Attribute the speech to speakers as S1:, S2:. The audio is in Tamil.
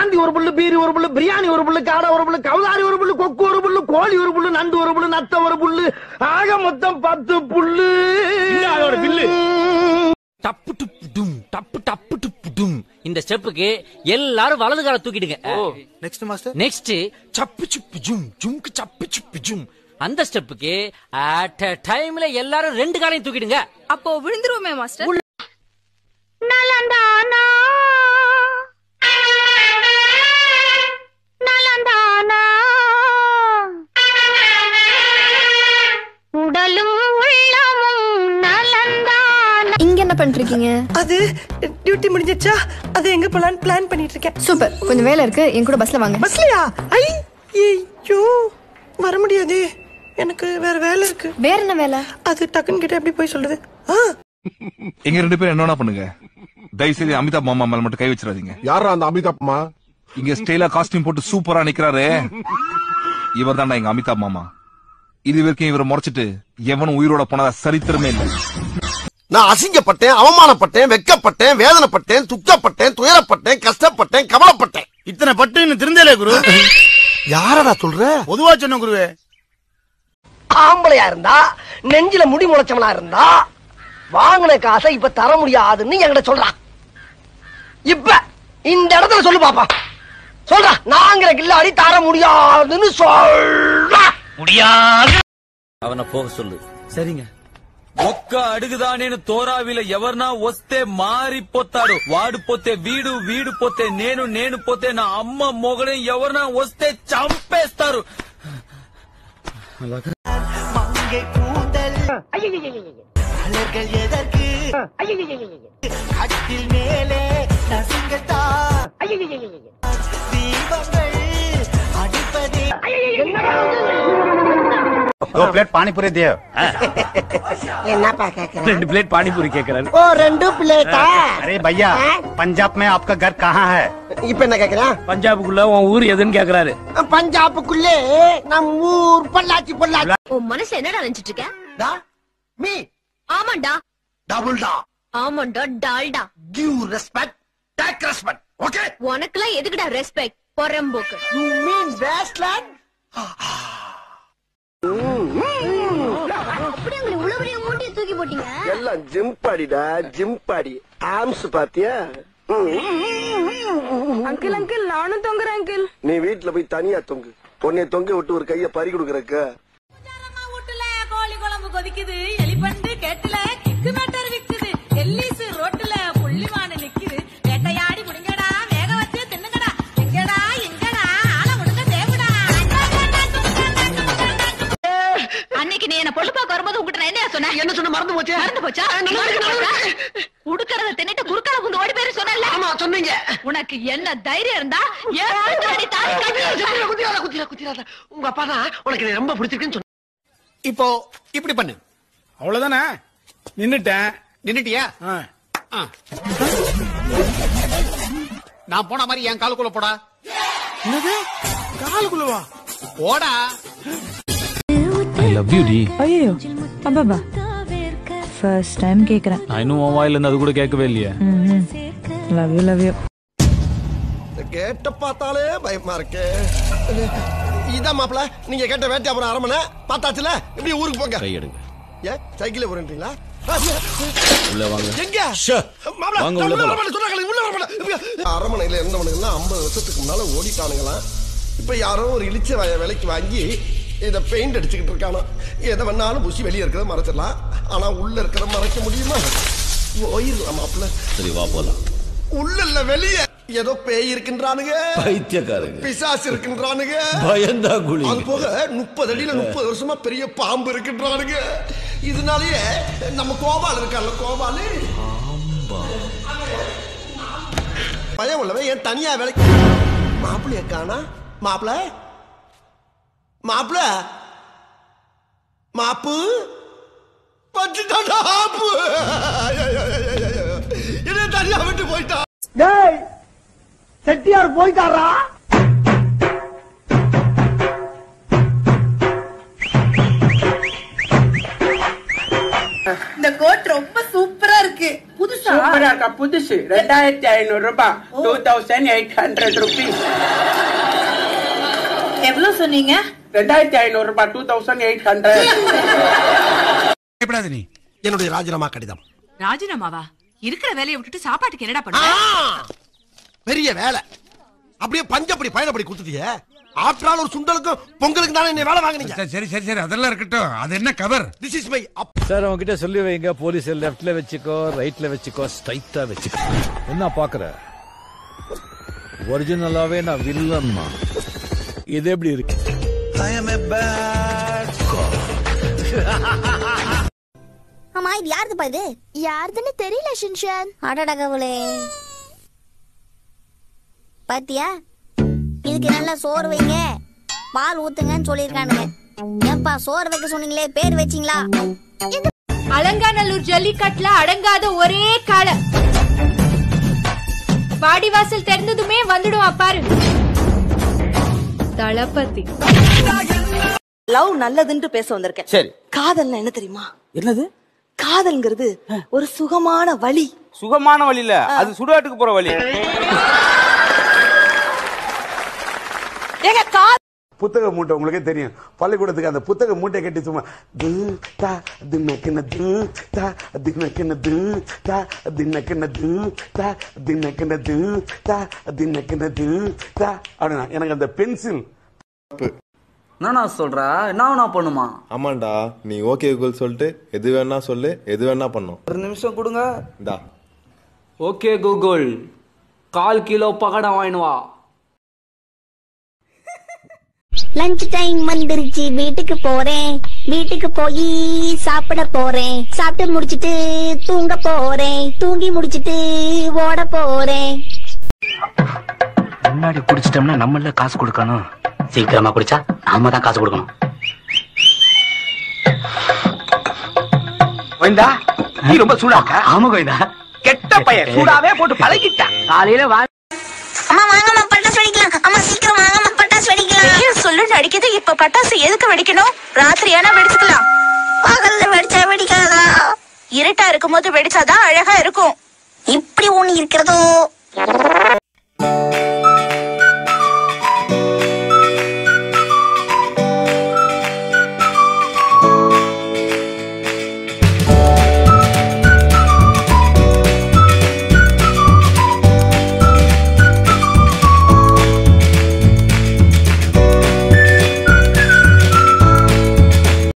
S1: பிராந்தி ஒரு புல்லு பீரி ஒரு புல்லு பிரியாணி ஒரு புல்லு காடை ஒரு புல்லு கவுதாரி ஒரு புல்லு கொக்கு ஒரு புல்லு கோழி ஒரு புல்லு நண்டு ஒரு புல்லு நத்த ஒரு புல்லு ஆக மொத்தம் பத்து புல்லு
S2: அதோட பில்லு.
S3: டப்பு டுப்பு டும் டப்பு டப்பு டுப்பு டும் இந்த ஸ்டெப்புக்கு எல்லாரும் வலது கால தூக்கிடுங்க
S4: நெக்ஸ்ட் மாஸ்டர்
S3: நெக்ஸ்ட் சப்பு சுப்பு ஜும் ஜும்க்கு சப்பு சுப்பு ஜும் அந்த ஸ்டெப்புக்கு அட் a டைம்ல எல்லாரும் ரெண்டு காலையும் தூக்கிடுங்க
S5: அப்போ விழுந்துருவோமே மாஸ்டர்
S6: நலந்தானா நலந்தானா உடலும் உள்ளமும் நலந்தானா
S5: இங்க என்ன பண்றீங்க
S7: அது டியூட்டி முடிஞ்சிச்சா அது எங்க போலான்னு பிளான் பண்ணிட்டு இருக்கேன்
S5: சூப்பர் கொஞ்சம் வேலை இருக்கு என் கூட பஸ்ல வாங்க
S7: பஸ்லயா ஐ ஐயோ வர முடியாது எனக்கு வேற வேலை இருக்கு
S5: வேற என்ன வேலை
S7: அது டக்குன்னு கிட்ட எப்படி போய் சொல்றது ஆ
S8: எங்க ரெண்டு பேரும் என்ன பண்ணுங்க தயவு செய்து அமிதாப் மாமா மேல மட்டும் கை வச்சிடாதீங்க
S4: யாரா அந்த அமிதாப்மா
S8: இங்க ஸ்டைலா காஸ்டியூம் போட்டு சூப்பரா நிக்கிறாரு இவர் தான்டா எங்க அமிதாப் மாமா இது வரைக்கும் இவரை முறைச்சிட்டு எவனும் உயிரோட போனதா சரித்திரமே இல்லை
S4: நான் அசிங்கப்பட்டேன் அவமானப்பட்டேன் வெக்கப்பட்டேன் வேதனைப்பட்டேன் துக்கப்பட்டேன் துயரப்பட்டேன் கஷ்டப்பட்டேன் கவலைப்பட்டேன்
S2: இத்தனை பட்டுன்னு திருந்தலே குரு
S4: யாரடா சொல்ற
S2: பொதுவா சொன்ன குருவே
S1: ஆம்பளையா இருந்தா நெஞ்சில முடி முளைச்சவனா இருந்தா வாங்கின காசை இப்ப தர முடியாதுன்னு என்கிட்ட சொல்றான் இப்ப இந்த இடத்துல சொல்லு பாப்பா சொல்றா நாங்கிற கில்லாடி தர முடியாதுன்னு சொல்றா
S3: அவனை போக சொல்லு
S2: சரிங்க
S9: ఒక్క అడుగుదా నేను తోరావిల ఎవరన్నా వస్తే మారిపోతాడు వాడు పోతే వీడు వీడు పోతే నేను నేను పోతే నా అమ్మ మొగడే ఎవరన్నా వస్తే చంపేస్తారు
S2: दो प्लेट पानी पूरी दियो
S1: என்னப்பா கேக்குற
S2: ரெண்டு பிளேட் பானி பூரி கேக்குறாரு
S1: ஓ ரெண்டு பிளேட்டா
S2: அரே பையா பஞ்சாப் में आपका घर कहाँ है
S1: இப்ப என்ன கேக்குறேன்
S2: பஞ்சாபுக்குள்ள உன் ஊர் எதுன்னு கேக்குறாரு
S1: பஞ்சாபுக்குள்ளே நம் ஊர் பொள்ளாச்சி பொள்ளாச்சி
S6: உன் மனசு என்னடா நினைச்சிட்டு இருக்க
S1: டா, மீ
S6: ஆமாண்டா
S1: டபுள் டா
S6: ஆமாண்டா Dalda
S1: give respect take respect okay
S6: உனக்குலாம் எதுக்குடா ரெஸ்பெக்ட் பொறம்போக்கு
S1: யூ மீன் வேஸ்ட்லேண்ட்
S6: அப்படி உங்களை இவ்வளவு பெரிய மூட்டையை தூக்கி போட்டீங்க
S4: எல்லாம் ஜிம் பாடிடா ஜிம் பாடி ஆம்ஸ் பாத்தியா
S5: அங்கிள் அங்கிள் நானும் தொங்குறேன் அங்கிள்
S4: நீ வீட்டுல போய் தனியா தொங்கு உன்னை தொங்க விட்டு ஒரு கைய பறி கொடுக்கறக்க
S6: வீட்டுல கோழி குழம்பு கொதிக்குது எலிபண்டு கேட்டுல கிக்கு மேட்டர் விக்குது எல்லிஸ் ரோட்டுல புள்ளிமான நிக்குது வேட்டையாடி முடிங்கடா வேக வச்சு தின்னுங்கடா எங்கடா எங்கடா ஆள முடிங்க தேவடா அன்னைக்கு நீ என்ன பொண்ணு பார்க்க வரும்போது உங்ககிட்ட நான் என்ன சொன்னேன்
S1: என்ன சொன்ன மறந்து போச்சு
S6: மறந்து போச்சா மறந்து போச்சா? உடுக்கறத தின்னுட்டு குறுக்கால புந்து ஓடி பேரு சொன்னல
S1: ஆமா சொன்னீங்க
S6: உனக்கு என்ன தைரியம் இருந்தா ஏன் கழுத்தாடி தாலி கட்டி வச்சிருக்க?
S1: குத்திராத குத்திராத குத்திராத உங்க அப்பா தான் உனக்கு என்னை ரொம்ப பிடிச்சிருக்குன்னு சொன்ன
S4: இப்போ இப்படி பண்ணு
S2: அவ்வளவுதானே நின்னுட்டேன்
S4: நின்னுட்டியா
S2: ஆ.
S4: நான் போன மாதிரி என் காலுக்குள்ள போடா
S2: என்னது காலுக்குள்ளவா
S4: போடா
S9: ஐ லவ் யூ டி
S5: ஐயோ அப்பா ஃபர்ஸ்ட் டைம் கேக்குறேன்
S9: நான் இன்னும் உன் வாயில இருந்து அது கூட கேட்கவே இல்லையே
S5: லவ் யூ லவ் யூ
S4: கேட்ட பார்த்தாலே பயமா இருக்கு இதான் மாப்பிள நீங்க கேட்ட வேட்டையாபுரம் அரமனை பார்த்தாச்சுல இப்படி ஊருக்கு போங்க
S9: கை எடுங்க
S4: ஏன் சைக்கிள்ல போறீங்களா
S9: உள்ள வாங்க
S4: எங்க மாப்பிள,
S9: வாங்க,
S4: நான்
S9: உள்ள
S4: உள்ள
S9: போலாம்.
S4: வரமாட்டேன், சொன்னாங்களே, உள்ள வரமாட்டேன். அரமனையில இருந்தவனுங்கெல்லாம் ஐம்பது வருஷத்துக்கு முன்னால ஓடிட்டானுங்களாம் இப்ப யாரோ ஒரு இழிச்ச வய விலைக்கு வாங்கி இத பெயிண்ட் அடிச்சுக்கிட்டு இருக்கானோ எதை வேணாலும் புசி வெளியே இருக்கிறத மறைச்சிடலாம் ஆனா உள்ள இருக்கிறத மறைக்க முடியுமா போயிடலாம் மாப்பிள
S9: சரி வா போலாம்
S4: உள்ள இல்ல வெளியே ஏதோ பேய் இருக்கின்றானுங்க
S9: பைத்தியக்காரங்க
S4: பிசாசு இருக்கின்றானுங்க
S9: பயந்தா குழி
S4: அது போக முப்பது அடியில முப்பது வருஷமா பெரிய பாம்பு இருக்கின்றானுங்க இதனாலயே நம்ம கோபால் இருக்கான்ல கோபாலு பயம் உள்ளவன் ஏன் தனியா வேலைக்கு மாப்பிள்ளைய காணா மாப்பிள மாப்பிள மாப்பு பச்சுட்டாடா ஆப்பு என்ன தனியா விட்டு போயிட்டான்
S1: டேய் செட்டியார் போயிட்டாரா
S7: இந்த கோட் ரொம்ப சூப்பரா இருக்கு புதுசா
S10: அக்கா புதுசு ரெண்டாயிரத்தி ஐநூறு ரூபாய் two thousand eight hundred rupees
S6: எவ்வளவு சொன்னீங்க
S10: ரெண்டாயிரத்தி ஐநூறு ரூபாய் டூ தௌசண்ட் எயிட் ஹண்ட்ரட்
S4: பயப்படாத நீ என்னுடைய ராஜினாமா கடிதம்
S6: ராஜினாமாவா இருக்கிற வேலையை விட்டுட்டு சாப்பாட்டுக்கு என்னடா பண்ண
S4: பெரிய வேலை அப்படியே பஞ்சப்படி பயணப்படி கொடுத்துட்டியே ஆற்றால் ஒரு சுண்டலுக்கும் பொங்கலுக்கு தானே என்ன வேலை வாங்குனீங்க
S2: சரி சரி சரி அதெல்லாம் இருக்கட்டும் அது என்ன cover
S4: this is my
S11: sir அவங்ககிட்ட சொல்லி வைங்க போலீஸ் லெஃப்ட்ல வச்சுக்கோ ரைட்ல வச்சுக்கோ ஸ்ட்ரைட்டா வச்சுக்கோ என்ன பாக்குற ஒரிஜினலாவே நான் வில்லன்மா இது எப்படி இருக்கு
S12: ஆமா இது யாருதுப்பா இது யாருதுன்னு தெரியல ஷின்ஷான் அடடகவுளே பாத்தியா இதுக்கு நல்லா சோறு வைங்க பால் ஊத்துங்கன்னு சொல்லியிருக்கானுங்க ஏப்பா சோறு வைக்க சொன்னீங்களே பேர் வச்சீங்களா
S13: அலங்காநல்லூர் ஜல்லிக்கட்டுல அடங்காத ஒரே காளை வாடிவாசல் திறந்ததுமே வந்துடுவான் பாரு தளபதி
S6: லவ் நல்லதுன்னு பேச வந்திருக்கேன்
S14: சரி
S6: காதல்னா என்ன தெரியுமா
S14: என்னது
S6: காதல்ங்கிறது ஒரு சுகமான வழி
S14: சுகமான வழி இல்ல அது சுடுகாட்டுக்கு போற வழி
S6: ஏங்க கா
S15: புத்தக மூட்டை உங்களுக்கே தெரியும் பள்ளிக்கூடத்துக்கு அந்த புத்தக மூட்டை கட்டி சும்மா து, தா, தின்னக்கின து, தா, தின்னக்கின து, தா, தின்னக்கின து, தா, தின்னக்கின து, தா, தின்னக்கின து, தா. அப்படின்னா எனக்கு அந்த பென்சில்
S9: என்னண்ணா சொல்ற என்ன நான் பண்ணுமா
S16: ஆமாண்டா நீ ஓகே கூகுள் சொல்லிட்டு எது வேணா சொல்லு எது வேணா பண்ணும்
S9: ஒரு நிமிஷம் கொடுங்க
S16: இந்தா
S9: ஓகே கூகுள் கால் கிலோ பகடா வாங்கினு வா
S12: லஞ்ச் டைம் வந்துருச்சு வீட்டுக்கு போறேன் வீட்டுக்கு போய் சாப்பிட போறேன் சாப்பிட்டு முடிச்சிட்டு தூங்க போறேன் தூங்கி முடிச்சிட்டு ஓட போறேன்
S3: முன்னாடி குடிச்சிட்டோம்னா நம்மள காசு கொடுக்கணும் சீக்கிரமா குடிச்சா நாம தான் காசு கொடுக்கணும்
S14: கோவிந்தா நீ ரொம்ப சூடாக்கா
S3: ஆமா கோவிந்தா
S14: கெட்ட பையன் சூடாவே போட்டு பழகிட்டான்
S3: காலையில வா
S12: அம்மா வாங்கம்மா பட்டாசு வெடிக்கலாம் அம்மா சீக்கிரம் வாங்கம்மா பட்டாசு வெடிக்கலாம்
S6: சொல்லு நடிக்குது இப்ப பட்டாசு எதுக்கு வெடிக்கணும் ராத்திரியானா வெடிச்சுக்கலாம்
S12: பகல்ல வெடிச்சா வெடிக்காதா
S6: இருட்டா இருக்கும்போது வெடிச்சாதான் அழகா இருக்கும்
S12: இப்படி ஒண்ணு இருக்கிறதோ